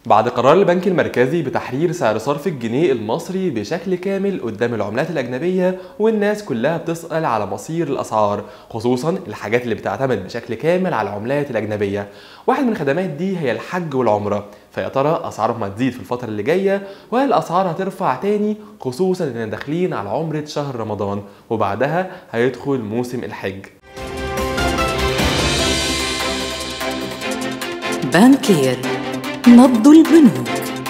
بعد قرار البنك المركزي بتحرير سعر صرف الجنيه المصري بشكل كامل قدام العملات الأجنبية والناس كلها بتسأل على مصير الأسعار خصوصا الحاجات اللي بتعتمد بشكل كامل على العملات الأجنبية واحد من الخدمات دي هي الحج والعمرة فيا ترى أسعارهم هتزيد في الفترة اللي جاية وهل الأسعار هترفع تاني خصوصا إننا داخلين على عمرة شهر رمضان وبعدها هيدخل موسم الحج بانكير نبض البنوك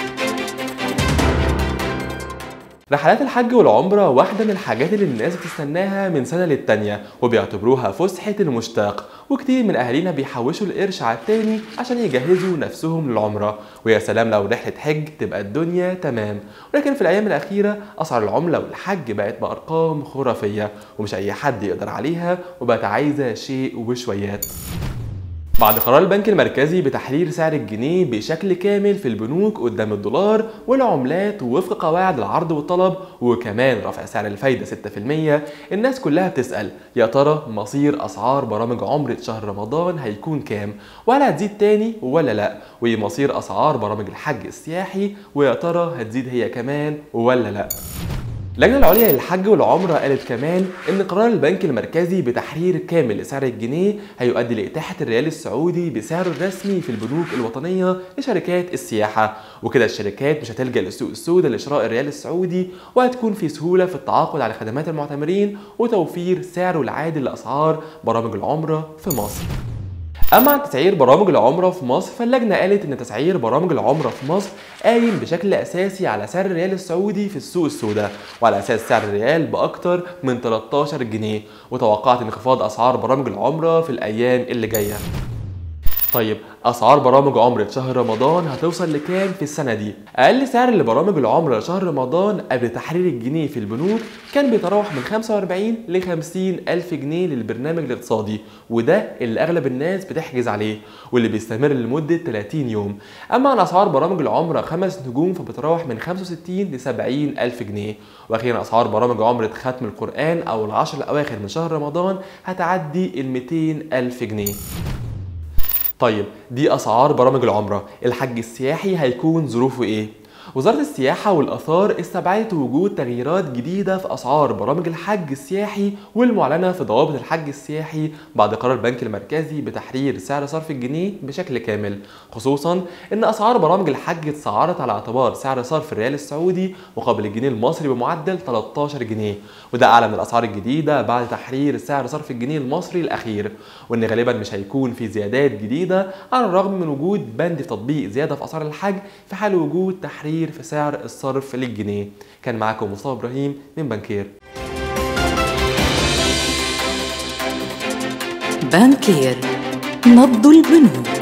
رحلات الحج والعمرة واحدة من الحاجات اللي الناس بتستناها من سنة للتانية وبيعتبروها فسحة المشتاق وكتير من أهالينا بيحوشوا القرش على التاني عشان يجهزوا نفسهم للعمرة ويا سلام لو رحلة حج تبقى الدنيا تمام ولكن في الأيام الأخيرة أسعار العملة والحج بقت بأرقام خرافية ومش أي حد يقدر عليها وبقت عايزة شيء وشويات بعد قرار البنك المركزي بتحرير سعر الجنيه بشكل كامل في البنوك قدام الدولار والعملات وفق قواعد العرض والطلب وكمان رفع سعر الفايدة 6% الناس كلها بتسأل يا ترى مصير أسعار برامج عمرة شهر رمضان هيكون كام وهل هتزيد تاني ولا لا ومصير أسعار برامج الحج السياحي ويا ترى هتزيد هي كمان ولا لا اللجنة العليا للحج والعمرة قالت كمان إن قرار البنك المركزي بتحرير كامل لسعر الجنيه هيؤدي لإتاحة الريال السعودي بسعره الرسمي في البنوك الوطنية لشركات السياحة وكده الشركات مش هتلجأ للسوق السوداء لشراء الريال السعودي وهتكون في سهولة في التعاقد على خدمات المعتمرين وتوفير سعره العادل لأسعار برامج العمرة في مصر اما عن تسعير برامج العمره في مصر فاللجنه قالت ان تسعير برامج العمره في مصر قايم بشكل اساسي على سعر الريال السعودي في السوق السوداء وعلى اساس سعر الريال باكتر من 13 جنيه وتوقعت انخفاض اسعار برامج العمره في الايام اللي جايه طيب اسعار برامج عمره شهر رمضان هتوصل لكام في السنه دي اقل سعر لبرامج العمره لشهر رمضان قبل تحرير الجنيه في البنوك كان بيتراوح من 45 ل 50 الف جنيه للبرنامج الاقتصادي وده اللي اغلب الناس بتحجز عليه واللي بيستمر لمده 30 يوم اما عن اسعار برامج العمره خمس نجوم فبتتراوح من 65 ل 70 الف جنيه واخيرا اسعار برامج عمره ختم القران او العشر الاواخر من شهر رمضان هتعدي ال 200 الف جنيه طيب دي اسعار برامج العمره الحج السياحي هيكون ظروفه ايه وزارة السياحة والآثار استبعدت وجود تغييرات جديدة في أسعار برامج الحج السياحي والمعلنة في ضوابط الحج السياحي بعد قرار البنك المركزي بتحرير سعر صرف الجنيه بشكل كامل خصوصا إن أسعار برامج الحج اتسعرت على اعتبار سعر صرف الريال السعودي مقابل الجنيه المصري بمعدل 13 جنيه وده أعلى من الأسعار الجديدة بعد تحرير سعر صرف الجنيه المصري الأخير وإن غالبا مش هيكون في زيادات جديدة على الرغم من وجود بند في تطبيق زيادة في أسعار الحج في حال وجود تحرير تغيير في سعر الصرف للجنيه كان معاكم مصطفى ابراهيم من بنكير بانكير نبض البنوك